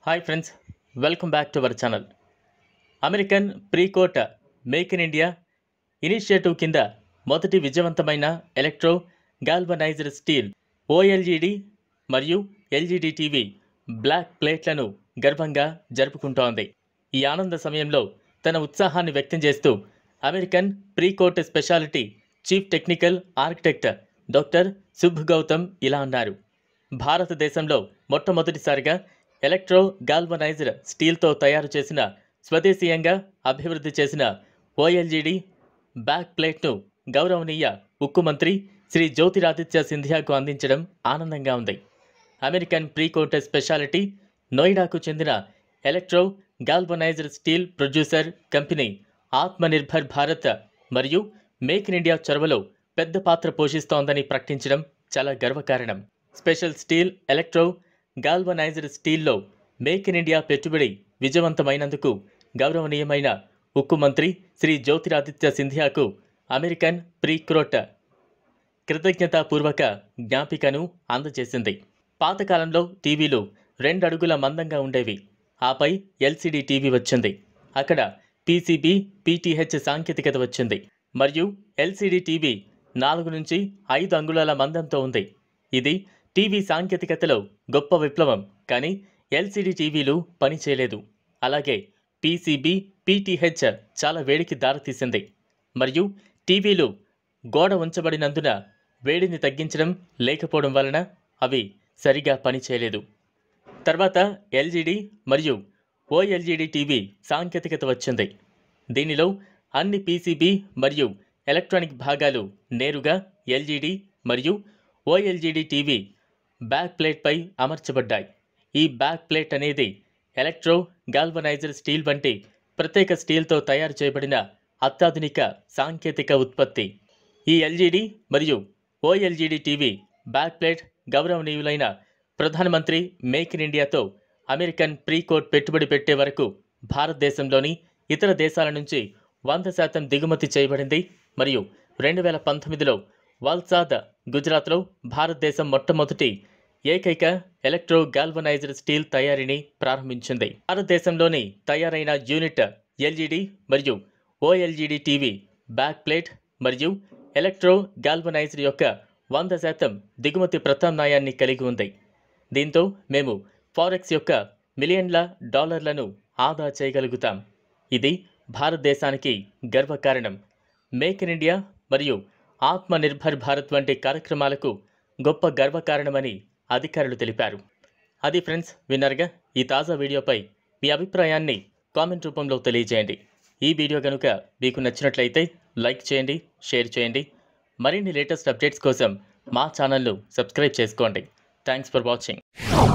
hi friends welcome back to our channel American Precoat make in India initiative కింద మొదటి విజయవంతమైన electro galvanized steel ఓఎల్జీడి మరియు ఎల్జీడీ TV black ప్లేట్లను గర్వంగా జరుపుకుంటోంది ఈ ఆనంద సమయంలో తన ఉత్సాహాన్ని వ్యక్తం చేస్తూ American Precoat specialty chief technical architect doctor Shubh Gautam ఇలా అన్నారు భారతదేశంలో మొట్టమొదటిసారిగా ఎలక్ట్రో గాల్వనైజ్డ్ స్టీల్తో తయారు చేసిన స్వదేశీయంగా అభివృద్ధి చేసిన ఓఎల్జీడి బ్యాక్ ప్లేట్ను గౌరవనీయ ఉక్కు మంత్రి శ్రీ జ్యోతిరాదిత్య సింధియాకు అందించడం ఆనందంగా ఉంది అమెరికన్ ప్రీకోట్ స్పెషాలిటీ నోయిడాకు చెందిన electro galvanized steel producer company Atmanirbhar Bharat మరియు మేక్ ఇన్ ఇండియా చొరవలో పెద్ద పాత్ర పోషిస్తోందని ప్రకటించడం చాలా గర్వకారణం స్పెషల్ స్టీల్ ఎలక్ట్రో గాల్వనైజ్డ్ స్టీల్లో మేక్ ఇన్ ఇండియా పెట్టుబడి విజయవంతమైనందుకు గౌరవనీయమైన ఉక్కు మంత్రి శ్రీ జ్యోతిరాదిత్య సింధియాకు అమెరికన్ ప్రీక్రోట్ కృతజ్ఞతాపూర్వక జ్ఞాపికను అందజేసింది పాతకాలంలో టీవీలు రెండు అడుగుల మందంగా ఉండేవి ఆపై ఎల్సిడి టీవీ వచ్చింది అక్కడ పీసీబీ పీటీహెచ్ సాంకేతికత వచ్చింది మరియు ఎల్సిడి టీవీ నాలుగు నుంచి ఐదు అంగుళాల మందంతో ఉంది ఇది టీవీ సాంకేతికతలో గొప్ప విప్లవం కానీ ఎల్సిడి టీవీలు పనిచేయలేదు అలాగే పీసీబీ పీటీహెచ్ చాలా వేడికి దారితీసింది మరియు టీవీలు గోడ ఉంచబడినందున వేడిని తగ్గించడం లేకపోవడం వలన అవి సరిగా పనిచేయలేదు తర్వాత ఎల్జీడీ మరియు ఓఎల్జీడీ టీవీ సాంకేతికత వచ్చింది దీనిలో అన్ని పీసీబీ మరియు ఎలక్ట్రానిక్ భాగాలు నేరుగా ఎల్జీడీ మరియు ఓఎల్జీడీ టీవీ బ్యాక్ ప్లేట్పై అమర్చబడ్డాయి ఈ బ్యాక్ ప్లేట్ అనేది ఎలక్ట్రో గాల్వనైజర్ స్టీల్ వంటి ప్రత్యేక స్టీల్తో తయారు చేయబడిన అత్యాధునిక సాంకేతిక ఉత్పత్తి ఈ ఎల్జీడీ మరియు ఓఎల్జీడీ టీవీ బ్యాక్ ప్లేట్ గౌరవనీయులైన ప్రధానమంత్రి మేక్ ఇన్ ఇండియాతో అమెరికన్ ప్రీకోట్ పెట్టుబడి పెట్టే వరకు భారతదేశంలోని ఇతర దేశాల నుంచి వంద శాతం దిగుమతి చేయబడింది మరియు రెండు వేల పంతొమ్మిదిలో వల్సాద్ గుజరాత్లో భారతదేశం మొట్టమొదటి ఏకైక ఎలక్ట్రో గాల్వనైజ్డ్ స్టీల్ తయారీని ప్రారంభించింది భారతదేశంలోని తయారైన యూనిట్ ఎల్జీడీ మరియు ఓఎల్జీడీ టీవీ బ్యాక్ ప్లేట్ మరియు ఎలక్ట్రో గాల్వనైజ్డ్ యొక్క వంద శాతం దిగుమతి ప్రత్యామ్నాయాన్ని కలిగి ఉంది దీంతో మేము ఫారెక్స్ యొక్క మిలియన్ల డాలర్లను ఆదా చేయగలుగుతాం ఇది భారతదేశానికి గర్వకారణం మేక్ ఇన్ ఇండియా మరియు ఆత్మనిర్భర్ భారత్ వంటి కార్యక్రమాలకు గొప్ప గర్వకారణమని అధికారులు తెలిపారు అది ఫ్రెండ్స్ విన్నర్గా ఈ తాజా వీడియోపై మీ అభిప్రాయాన్ని కామెంట్ రూపంలో తెలియజేయండి ఈ వీడియో కనుక మీకు నచ్చినట్లయితే లైక్ చేయండి షేర్ చేయండి మరిన్ని లేటెస్ట్ అప్డేట్స్ కోసం మా ఛానల్ను సబ్స్క్రైబ్ చేసుకోండి థ్యాంక్స్ ఫర్ వాచింగ్